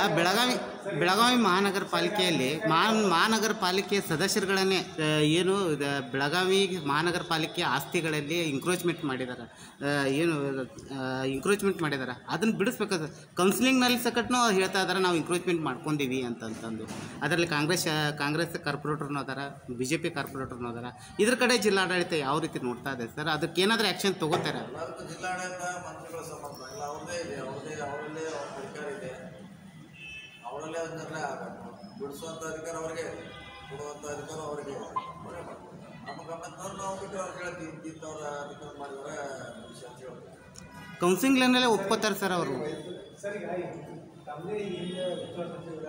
ಬೆಳಗಾವಿ ಬೆಳಗಾವಿ ಮಹಾನಗರ ಪಾಲಿಕೆಯಲ್ಲಿ ಮಹಾ ಮಹಾನಗರ ಪಾಲಿಕೆ ಸದಸ್ಯರುಗಳನ್ನೇ ಆ, ಏನು ಇದು ಬೆಳಗಾವಿ ಮಹಾನಗರ ಪಾಲಿಕೆ ಆಸ್ತಿಗಳಲ್ಲಿ ಇಂಕ್ರೋಚ್ಮೆಂಟ್ ಮಾಡಿದ್ದಾರೆ ಆ, ಏನು ಇಂಕ್ರೋಚ್ಮೆಂಟ್ ಮಾಡಿದ್ದಾರೆ ಅದನ್ನು ಬಿಡಿಸ್ಬೇಕಾದ್ರೆ ಕೌನ್ಸಿಲಿಂಗ್ನಲ್ಲಿ ಸಕಟ್ನು ಹೇಳ್ತಾ ಇದ್ದಾರೆ ನಾವು ಇಂಕ್ರೋಚ್ಮೆಂಟ್ ಮಾಡ್ಕೊಂಡಿವಿ ಅಂತಂತಂದು ಅದರಲ್ಲಿ ಕಾಂಗ್ರೆಸ್ ಕಾಂಗ್ರೆಸ್ ಕಾರ್ಪೊರೇಟರ್ನೂ ಅದಾರ ಬಿ ಜೆ ಪಿ ಕಾರ್ಪೊರೇಟರ್ನೂ ಅದಾರ ಇದ್ರ ಕಡೆ ಜಿಲ್ಲಾಡಳಿತ ಯಾವ ರೀತಿ ನೋಡ್ತಾ ಇದೆ ಸರ್ ಅದಕ್ಕೆ ಏನಾದರೂ ಆ್ಯಕ್ಷನ್ ತೊಗೋತಾರೆ ಎಲ್ಲದಕ್ಕೂ ಜಿಲ್ಲಾಡಳಿತ ಮಂತ್ರಿಗಳ ಸಂಬಂಧ ಇಲ್ಲ ಅವ್ರದ್ದೇ ಇದೆ ಅವ್ರದ್ದೇ ಅವರಲ್ಲೇ ಅವ್ರ ಅಧಿಕಾರ ಇದೆ ಅವರಲ್ಲೇ ಅದನ್ನೆಲ್ಲ ಬಿಡಿಸುವಂಥ ಅಧಿಕಾರ ಅವ್ರಿಗೆ ಕೊಡುವಂಥ ಅಧಿಕಾರ ಅವ್ರಿಗೆ ಇದೆ. ಅವರೇ ಮಾಡ್ತಾರೆ. ನಮ್ಮ ಗಮನದವ್ರು ನಾವು ಬಿಟ್ಟು ಅವ್ರಿಗೆ ಹೇಳ್ತೀವಿ ಇಂಥವ್ರ ಅಧಿಕಾರ ಮಾಡಿದರೆ ವಿಷಯ ಅಂತ ಹೇಳ್ತೀವಿ ಕೌನ್ಸಿಲಿಂಗ್ನಲ್ಲೇ ಒಪ್ಕೋತಾರೆ ಸರ್ ಅವರು ಸರ್ ಈಗ ತಮ್ಮದೇ ಇಲ್ಲಿ